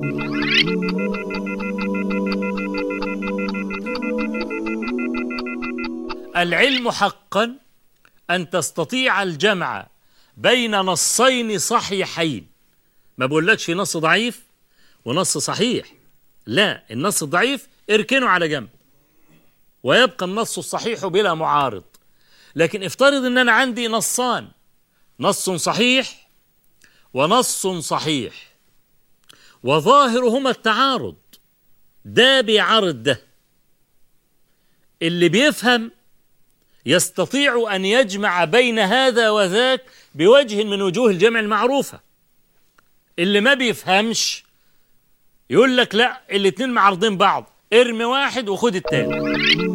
العلم حقا أن تستطيع الجمع بين نصين صحيحين ما بقولكش نص ضعيف ونص صحيح لا النص الضعيف اركنه على جنب ويبقى النص الصحيح بلا معارض لكن افترض ان انا عندي نصان نص صحيح ونص صحيح وظاهرهما التعارض ده بيعارض ده اللي بيفهم يستطيع ان يجمع بين هذا وذاك بوجه من وجوه الجمع المعروفه اللي ما بيفهمش يقول لك لا الاتنين معارضين بعض ارمي واحد وخد التاني